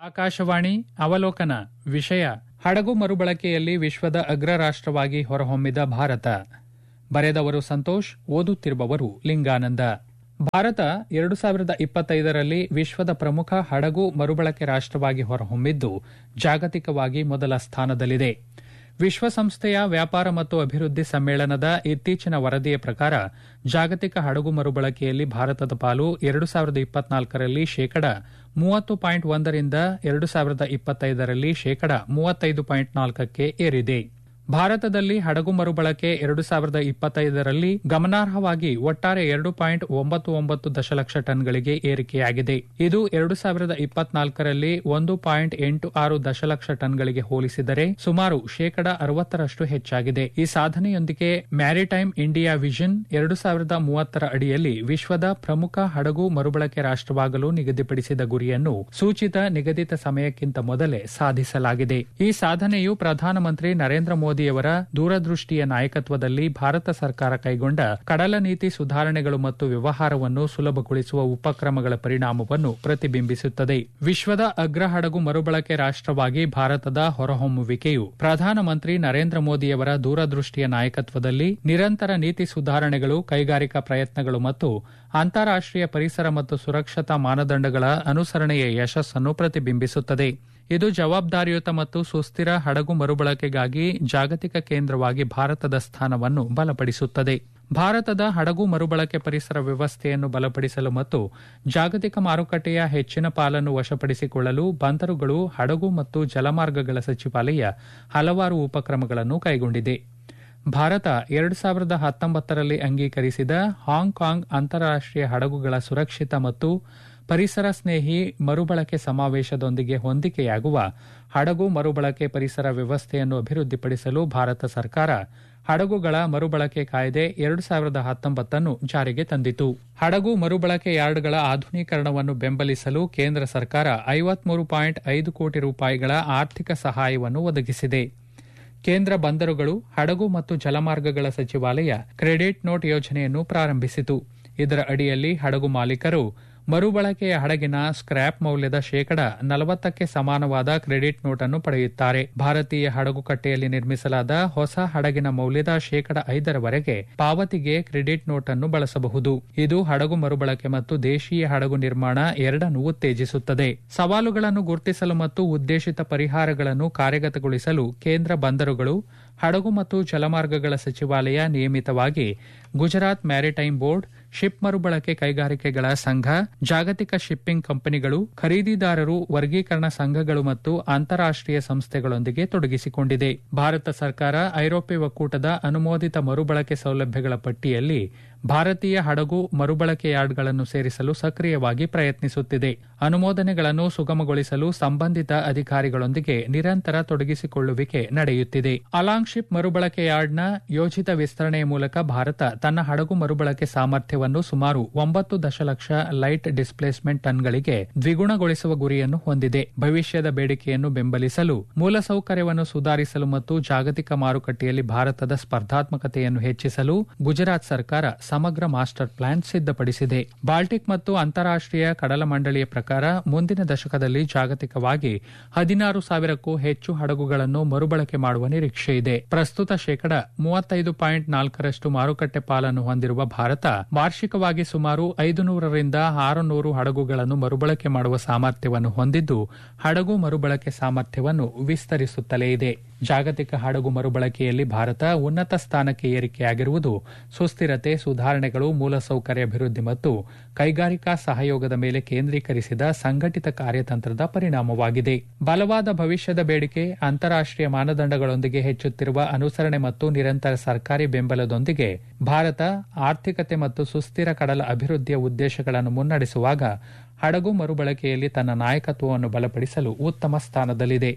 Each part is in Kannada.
ಆಕಾಶವಾಣಿ ಅವಲೋಕನ ವಿಷಯ ಹಡಗು ಮರುಬಳಕೆಯಲ್ಲಿ ವಿಶ್ವದ ಅಗ್ರ ರಾಷ್ಟ್ರವಾಗಿ ಹೊರಹೊಮ್ಮಿದ ಭಾರತ ಬರೆದವರು ಸಂತೋಷ್ ಓದುತ್ತಿರುವವರು ಲಿಂಗಾನಂದ ಭಾರತ ಎರಡು ಸಾವಿರದ ಇಪ್ಪತ್ತೈದರಲ್ಲಿ ವಿಶ್ವದ ಪ್ರಮುಖ ಹಡಗು ಮರುಬಳಕೆ ರಾಷ್ಟ್ರವಾಗಿ ಹೊರಹೊಮ್ಮಿದ್ದು ಜಾಗತಿಕವಾಗಿ ಮೊದಲ ಸ್ಥಾನದಲ್ಲಿದೆ ವಿಶ್ವಸಂಸ್ಥೆಯ ವ್ಯಾಪಾರ ಮತ್ತು ಅಭಿವೃದ್ಧಿ ಸಮ್ಮೇಳನದ ಇತ್ತೀಚಿನ ವರದಿಯ ಪ್ರಕಾರ ಜಾಗತಿಕ ಹಡಗು ಮರುಬಳಕೆಯಲ್ಲಿ ಭಾರತದ ಪಾಲು ಎರಡು ಸಾವಿರದ ಇಪ್ಪತ್ನಾಲ್ಕರಲ್ಲಿ ಶೇಕಡ ಮೂವತ್ತು ಪಾಯಿಂಟ್ ಒಂದರಿಂದ ಎರಡು ಸಾವಿರದ ಇಪ್ಪತ್ತೈದರಲ್ಲಿ ಶೇಕಡ ಮೂವತ್ತೈದು ಪಾಯಿಂಟ್ ನಾಲ್ಕಕ್ಕೆ ಏರಿದೆ ಭಾರತದಲ್ಲಿ ಹಡಗು ಮರುಬಳಕೆ ಎರಡು ಸಾವಿರದ ಇಪ್ಪತ್ತೈದರಲ್ಲಿ ಗಮನಾರ್ಹವಾಗಿ ಒಟ್ಟಾರೆ ಎರಡು ಪಾಯಿಂಟ್ ಒಂಬತ್ತು ಒಂಬತ್ತು ದಶಲಕ್ಷ ಟನ್ಗಳಿಗೆ ಏರಿಕೆಯಾಗಿದೆ ಇದು ಎರಡು ಸಾವಿರದ ಇಪ್ಪತ್ನಾಲ್ಕರಲ್ಲಿ ಒಂದು ಪಾಯಿಂಟ್ ಎಂಟು ಆರು ದಶಲಕ್ಷ ಟನ್ಗಳಿಗೆ ಹೋಲಿಸಿದರೆ ಸುಮಾರು ಶೇಕಡ ಅರವತ್ತರಷ್ಟು ಹೆಚ್ಚಾಗಿದೆ ಈ ಸಾಧನೆಯೊಂದಿಗೆ ಮ್ಯಾರಿಟೈಮ್ ಇಂಡಿಯಾ ವಿಷನ್ ಎರಡು ಸಾವಿರದ ಮೂವತ್ತರ ಅಡಿಯಲ್ಲಿ ವಿಶ್ವದ ಪ್ರಮುಖ ಹಡಗು ಮರುಬಳಕೆ ರಾಷ್ಟ್ರವಾಗಲು ನಿಗದಿಪಡಿಸಿದ ಗುರಿಯನ್ನು ಸೂಚಿತ ನಿಗದಿತ ಸಮಯಕ್ಕಿಂತ ಮೊದಲೇ ಸಾಧಿಸಲಾಗಿದೆ ಈ ಸಾಧನೆಯು ಪ್ರಧಾನಮಂತ್ರಿ ನರೇಂದ್ರ ಮೋದಿಯವರ ದೂರದೃಷ್ಟಿಯ ನಾಯಕತ್ವದಲ್ಲಿ ಭಾರತ ಸರ್ಕಾರ ಕೈಗೊಂಡ ಕಡಲ ನೀತಿ ಸುಧಾರಣೆಗಳು ಮತ್ತು ವ್ಯವಹಾರವನ್ನು ಸುಲಭಗೊಳಿಸುವ ಉಪಕ್ರಮಗಳ ಪರಿಣಾಮವನ್ನು ಪ್ರತಿಬಿಂಬಿಸುತ್ತದೆ ವಿಶ್ವದ ಅಗ್ರ ಹಡಗು ಮರುಬಳಕೆ ರಾಷ್ಟ್ರವಾಗಿ ಭಾರತದ ಹೊರಹೊಮ್ಮುವಿಕೆಯು ಪ್ರಧಾನಮಂತ್ರಿ ನರೇಂದ್ರ ಮೋದಿಯವರ ದೂರದೃಷ್ಟಿಯ ನಾಯಕತ್ವದಲ್ಲಿ ನಿರಂತರ ನೀತಿ ಸುಧಾರಣೆಗಳು ಕೈಗಾರಿಕಾ ಪ್ರಯತ್ನಗಳು ಮತ್ತು ಅಂತಾರಾಷ್ಟೀಯ ಪರಿಸರ ಮತ್ತು ಸುರಕ್ಷತಾ ಮಾನದಂಡಗಳ ಅನುಸರಣೆಯ ಯಶಸ್ಸನ್ನು ಪ್ರತಿಬಿಂಬಿಸುತ್ತದೆ ಇದು ಜವಾಬ್ದಾರಿಯುತ ಮತ್ತು ಸುಸ್ಥಿರ ಹಡಗು ಮರುಬಳಕೆಗಾಗಿ ಜಾಗತಿಕ ಕೇಂದ್ರವಾಗಿ ಭಾರತದ ಸ್ಥಾನವನ್ನು ಬಲಪಡಿಸುತ್ತದೆ ಭಾರತದ ಹಡಗು ಮರುಬಳಕೆ ಪರಿಸರ ವ್ಯವಸ್ಥೆಯನ್ನು ಬಲಪಡಿಸಲು ಮತ್ತು ಜಾಗತಿಕ ಮಾರುಕಟ್ಟೆಯ ಹೆಚ್ಚಿನ ಪಾಲನ್ನು ವಶಪಡಿಸಿಕೊಳ್ಳಲು ಬಂದರುಗಳು ಹಡಗು ಮತ್ತು ಜಲಮಾರ್ಗಗಳ ಸಚಿವಾಲಯ ಹಲವಾರು ಉಪಕ್ರಮಗಳನ್ನು ಕೈಗೊಂಡಿದೆ ಭಾರತ ಎರಡು ಸಾವಿರದ ಹತ್ತೊಂಬತ್ತರಲ್ಲಿ ಅಂಗೀಕರಿಸಿದ ಹಾಂಗ್ಕಾಂಗ್ ಅಂತಾರಾಷ್ಟೀಯ ಹಡಗುಗಳ ಸುರಕ್ಷಿತ ಮತ್ತು ಪರಿಸರ ಸ್ನೇಹಿ ಮರುಬಳಕೆ ಸಮಾವೇಶದೊಂದಿಗೆ ಹೊಂದಿಕೆಯಾಗುವ ಹಡಗು ಮರುಬಳಕೆ ಪರಿಸರ ವ್ಯವಸ್ಥೆಯನ್ನು ಅಭಿವೃದ್ಧಿಪಡಿಸಲು ಭಾರತ ಸರ್ಕಾರ ಹಡಗುಗಳ ಮರುಬಳಕೆ ಕಾಯ್ದೆ ಎರಡು ಸಾವಿರದ ಹತ್ತೊಂಬತ್ತನ್ನು ಜಾರಿಗೆ ತಂದಿತು ಹಡಗು ಮರುಬಳಕೆ ಯಾರ್ಡ್ಗಳ ಆಧುನೀಕರಣವನ್ನು ಬೆಂಬಲಿಸಲು ಕೇಂದ್ರ ಸರ್ಕಾರ ಐವತ್ಮೂರು ಪಾಯಿಂಟ್ ಐದು ಕೋಟಿ ರೂಪಾಯಿಗಳ ಆರ್ಥಿಕ ಸಹಾಯವನ್ನು ಒದಗಿಸಿದೆ ಕೇಂದ್ರ ಬಂದರುಗಳು ಹಡಗು ಮತ್ತು ಜಲಮಾರ್ಗಗಳ ಸಚಿವಾಲಯ ಕ್ರೆಡಿಟ್ ನೋಟ್ ಯೋಜನೆಯನ್ನು ಪ್ರಾರಂಭಿಸಿತು ಇದರ ಅಡಿಯಲ್ಲಿ ಹಡಗು ಮಾಲೀಕರು ಮರುಬಳಕೆಯ ಹಡಗಿನ ಸ್ಕ್ರ್ಯಾಪ್ ಮೌಲ್ಯದ ಶೇಕಡ ನಲವತ್ತಕ್ಕೆ ಸಮಾನವಾದ ಕ್ರೆಡಿಟ್ ನೋಟ್ ಅನ್ನು ಪಡೆಯುತ್ತಾರೆ ಭಾರತೀಯ ಹಡಗು ಕಟ್ಟೆಯಲ್ಲಿ ನಿರ್ಮಿಸಲಾದ ಹೊಸ ಹಡಗಿನ ಮೌಲ್ಯದ ಶೇಕಡ ಐದರವರೆಗೆ ಪಾವತಿಗೆ ಕ್ರೆಡಿಟ್ ನೋಟ್ ಅನ್ನು ಬಳಸಬಹುದು ಇದು ಹಡಗು ಮರುಬಳಕೆ ಮತ್ತು ದೇಶೀಯ ಹಡಗು ನಿರ್ಮಾಣ ಎರಡನ್ನೂ ಉತ್ತೇಜಿಸುತ್ತದೆ ಸವಾಲುಗಳನ್ನು ಗುರುತಿಸಲು ಮತ್ತು ಉದ್ದೇಶಿತ ಪರಿಹಾರಗಳನ್ನು ಕಾರ್ಯಗತಗೊಳಿಸಲು ಕೇಂದ್ರ ಬಂದರುಗಳು ಹಡಗು ಮತ್ತು ಜಲಮಾರ್ಗಗಳ ಸಚಿವಾಲಯ ನಿಯಮಿತವಾಗಿ ಗುಜರಾತ್ ಮ್ಯಾರಿಟೈಮ್ ಬೋರ್ಡ್ ಶಿಪ್ ಮರುಬಳಕೆ ಕೈಗಾರಿಕೆಗಳ ಸಂಘ ಜಾಗತಿಕ ಶಿಪ್ಪಿಂಗ್ ಕಂಪನಿಗಳು ಖರೀದಿದಾರರು ವರ್ಗೀಕರಣ ಸಂಘಗಳು ಮತ್ತು ಅಂತಾರಾಷ್ಟೀಯ ಸಂಸ್ಥೆಗಳೊಂದಿಗೆ ತೊಡಗಿಸಿಕೊಂಡಿದೆ ಭಾರತ ಸರ್ಕಾರ ಐರೋಪ್ಯ ಒಕ್ಕೂಟದ ಅನುಮೋದಿತ ಮರುಬಳಕೆ ಸೌಲಭ್ಯಗಳ ಪಟ್ಟಿಯಲ್ಲಿ ಭಾರತೀಯ ಹಡಗು ಮರುಬಳಕೆ ಯಾರ್ಡ್ಗಳನ್ನು ಸೇರಿಸಲು ಸಕ್ರಿಯವಾಗಿ ಪ್ರಯತ್ನಿಸುತ್ತಿದೆ ಅನುಮೋದನೆಗಳನ್ನು ಸುಗಮಗೊಳಿಸಲು ಸಂಬಂಧಿತ ಅಧಿಕಾರಿಗಳೊಂದಿಗೆ ನಿರಂತರ ತೊಡಗಿಸಿಕೊಳ್ಳುವಿಕೆ ನಡೆಯುತ್ತಿದೆ ಅಲಾಂಗ್ ಶಿಪ್ ಮರುಬಳಕೆ ಯಾರ್ಡ್ನ ಯೋಜಿತ ವಿಸ್ತರಣೆಯ ಮೂಲಕ ಭಾರತ ತನ್ನ ಹಡಗು ಮರುಬಳಕೆ ಸಾಮರ್ಥ್ಯವನ್ನು ಸುಮಾರು ಒಂಬತ್ತು ದಶಲಕ್ಷ ಲೈಟ್ ಡಿಸ್ಪ್ಲೇಸ್ಮೆಂಟ್ ಟನ್ಗಳಿಗೆ ದ್ವಿಗುಣಗೊಳಿಸುವ ಗುರಿಯನ್ನು ಹೊಂದಿದೆ ಭವಿಷ್ಯದ ಬೇಡಿಕೆಯನ್ನು ಬೆಂಬಲಿಸಲು ಮೂಲಸೌಕರ್ಯವನ್ನು ಸುಧಾರಿಸಲು ಮತ್ತು ಜಾಗತಿಕ ಮಾರುಕಟ್ಟೆಯಲ್ಲಿ ಭಾರತದ ಸ್ಪರ್ಧಾತ್ಮಕತೆಯನ್ನು ಹೆಚ್ಚಿಸಲು ಗುಜರಾತ್ ಸರ್ಕಾರ ಸಮಗ್ರ ಮಾಸ್ಟರ್ ಪ್ಲಾನ್ ಸಿದ್ಧಪಡಿಸಿದೆ ಬಾಲ್ಟಿಕ್ ಮತ್ತು ಅಂತಾರಾಷ್ಟೀಯ ಕಡಲ ಮಂಡಳಿಯ ಪ್ರಕಾರ ಮುಂದಿನ ದಶಕದಲ್ಲಿ ಜಾಗತಿಕವಾಗಿ ಹದಿನಾರು ಸಾವಿರಕ್ಕೂ ಹೆಚ್ಚು ಹಡಗುಗಳನ್ನು ಮರುಬಳಕೆ ಮಾಡುವ ನಿರೀಕ್ಷೆ ಇದೆ ಪ್ರಸ್ತುತ ಶೇಕಡ ಮೂವತ್ತೈದು ಪಾಯಿಂಟ್ ನಾಲ್ಕರಷ್ಟು ಮಾರುಕಟ್ಟೆ ಪಾಲನ್ನು ಹೊಂದಿರುವ ಭಾರತ ವಾರ್ಷಿಕವಾಗಿ ಸುಮಾರು ಐದು ನೂರರಿಂದ ಆರು ನೂರು ಹಡಗುಗಳನ್ನು ಮರುಬಳಕೆ ಮಾಡುವ ಸಾಮರ್ಥ್ಯವನ್ನು ಹೊಂದಿದ್ದು ಹಡಗು ಮರುಬಳಕೆ ಸಾಮರ್ಥ್ಯವನ್ನು ವಿಸ್ತರಿಸುತ್ತಲೇ ಇದೆ ಜಾಗತಿಕ ಹಡಗು ಮರುಬಳಕೆಯಲ್ಲಿ ಭಾರತ ಉನ್ನತ ಸ್ಥಾನಕ್ಕೆ ಏರಿಕೆಯಾಗಿರುವುದು ಸುಸ್ಥಿರತೆ ಸುಧಾರಣೆಗಳು ಮೂಲಸೌಕರ್ಯ ಅಭಿವೃದ್ಧಿ ಮತ್ತು ಕೈಗಾರಿಕಾ ಸಹಯೋಗದ ಮೇಲೆ ಕೇಂದ್ರೀಕರಿಸಿದ ಸಂಘಟಿತ ಕಾರ್ಯತಂತ್ರದ ಪರಿಣಾಮವಾಗಿದೆ ಬಲವಾದ ಭವಿಷ್ಯದ ಬೇಡಿಕೆ ಅಂತಾರಾಷ್ಟೀಯ ಮಾನದಂಡಗಳೊಂದಿಗೆ ಹೆಚ್ಚುತ್ತಿರುವ ಅನುಸರಣೆ ಮತ್ತು ನಿರಂತರ ಸರ್ಕಾರಿ ಬೆಂಬಲದೊಂದಿಗೆ ಭಾರತ ಆರ್ಥಿಕತೆ ಮತ್ತು ಸುಸ್ಥಿರ ಕಡಲ ಅಭಿವೃದ್ಧಿಯ ಉದ್ದೇಶಗಳನ್ನು ಮುನ್ನಡೆಸುವಾಗ ಹಡಗು ಮರುಬಳಕೆಯಲ್ಲಿ ತನ್ನ ನಾಯಕತ್ವವನ್ನು ಬಲಪಡಿಸಲು ಉತ್ತಮ ಸ್ಥಾನದಲ್ಲಿದೆ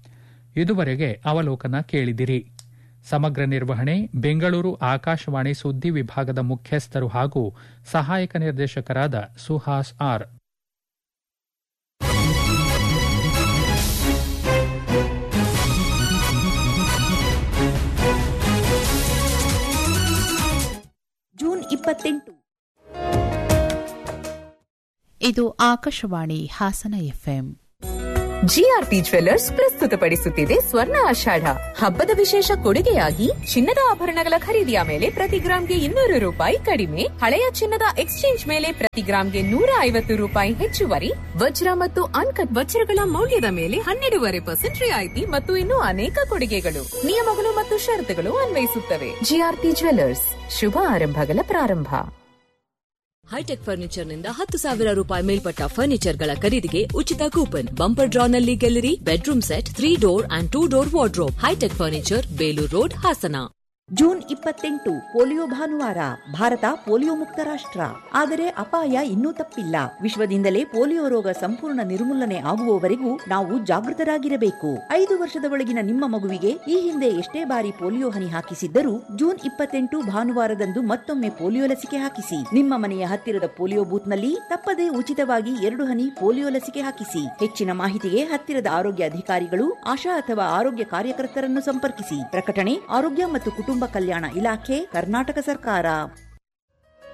ಇದುವರೆಗೆ ಅವಲೋಕನ ಕೇಳಿದಿರಿ ಸಮಗ್ರ ನಿರ್ವಹಣೆ ಬೆಂಗಳೂರು ಆಕಾಶವಾಣಿ ಸುದ್ದಿ ವಿಭಾಗದ ಮುಖ್ಯಸ್ಥರು ಹಾಗೂ ಸಹಾಯಕ ನಿರ್ದೇಶಕರಾದ ಸುಹಾಸ್ ಆರ್ ಜೂನ್ ಇಪ್ಪತ್ತೆಂಟು ಇದು Akashvani Hassan FM GRP jewellers ಪ್ರಸ್ತುತಪಡಿಸುತ್ತಿದೆ ಸ್ವರ್ಣ ಆಷಾಢ ಹಬ್ಬದ ವಿಶೇಷ ಕೊಡುಗೆಯಾಗಿ ಚಿನ್ನದ ಆಭರಣಗಳ ಖರೀದಿಯ ಮೇಲೆ ಪ್ರತಿ ಗ್ರಾಂಗೆ ಇನ್ನೂರು ರೂಪಾಯಿ ಕಡಿಮೆ ಹಳೆಯ ಚಿನ್ನದ ಎಕ್ಸ್ಚೇಂಜ್ ಮೇಲೆ ಪ್ರತಿ ಗ್ರಾಂಗೆ ನೂರ ಐವತ್ತು ರೂಪಾಯಿ ಹೆಚ್ಚುವರಿ ವಜ್ರ ಮತ್ತು ಅನ್ಕಟ್ ವಜ್ರಗಳ ಮೌಲ್ಯದ ಮೇಲೆ ಹನ್ನೆರಡೂವರೆ ಪರ್ಸೆಂಟ್ ರಿಯಾಯಿತಿ ಮತ್ತು ಇನ್ನೂ ಅನೇಕ ಕೊಡುಗೆಗಳು ನಿಯಮಗಳು ಮತ್ತು ಷರತ್ತುಗಳು ಅನ್ವಯಿಸುತ್ತವೆ ಜಿಆರ್ಪಿ ಜ್ವೆಲ್ಲರ್ಸ್ ಶುಭ ಆರಂಭಗಳ ಪ್ರಾರಂಭ ಹೈಟೆಕ್ ಫರ್ನಿಚರ್ನಿಂದ ಹತ್ತು ಸಾವಿರ ರೂಪಾಯಿ ಮೇಲ್ಪಟ್ಟ ಫರ್ನಿಚರ್ಗಳ ಖರೀದಿಗೆ ಉಚಿತ ಕೂಪನ್ ಬಂಪರ್ ಡ್ರಾನಲ್ಲಿ ಗೆಲ್ಲಿರಿ bedroom set three door and two door wardrobe hitech furniture Belur road Hassan June ಇಪ್ಪತ್ತೆಂಟು ಪೋಲಿಯೋ ಭಾನುವಾರ ಭಾರತ ಪೋಲಿಯೋ ಮುಕ್ತ ರಾಷ್ಟ್ರ ಆದರೆ ಅಪಾಯ ಇನ್ನೂ ತಪ್ಪಿಲ್ಲ ವಿಶ್ವದಿಂದಲೇ ಪೋಲಿಯೋ ರೋಗ ಸಂಪೂರ್ಣ ನಿರ್ಮೂಲನೆ ಆಗುವವರೆಗೂ ನಾವು ಜಾಗೃತರಾಗಿರಬೇಕು ಐದು ವರ್ಷದ ಒಳಗಿನ ನಿಮ್ಮ ಮಗುವಿಗೆ ಈ ಹಿಂದೆ ಎಷ್ಟೇ ಬಾರಿ ಪೋಲಿಯೋ ಹನಿ ಹಾಕಿಸಿದ್ದರೂ ಜೂನ್ ಇಪ್ಪತ್ತೆಂಟು ಭಾನುವಾರದಂದು ಮತ್ತೊಮ್ಮೆ ಪೋಲಿಯೋ ಲಸಿಕೆ ಹಾಕಿಸಿ ನಿಮ್ಮ ಮನೆಯ ಹತ್ತಿರದ ಪೋಲಿಯೋ ಬೂತ್ನಲ್ಲಿ ತಪ್ಪದೇ ಉಚಿತವಾಗಿ ಎರಡು ಹನಿ ಪೋಲಿಯೋ ಲಸಿಕೆ ಹಾಕಿಸಿ ಹೆಚ್ಚಿನ ಮಾಹಿತಿಗೆ ಹತ್ತಿರದ ಆರೋಗ್ಯ ಅಧಿಕಾರಿಗಳು ಆಶಾ ಅಥವಾ ಆರೋಗ್ಯ ಕಾರ್ಯಕರ್ತರನ್ನು ಸಂಪರ್ಕಿಸಿ ಪ್ರಕಟಣೆ ಆರೋಗ್ಯ ಮತ್ತು ಕುಟುಂಬ ಕಲ್ಯಾಣ ಇಲಾಖೆ ಕರ್ನಾಟಕ ಸರ್ಕಾರ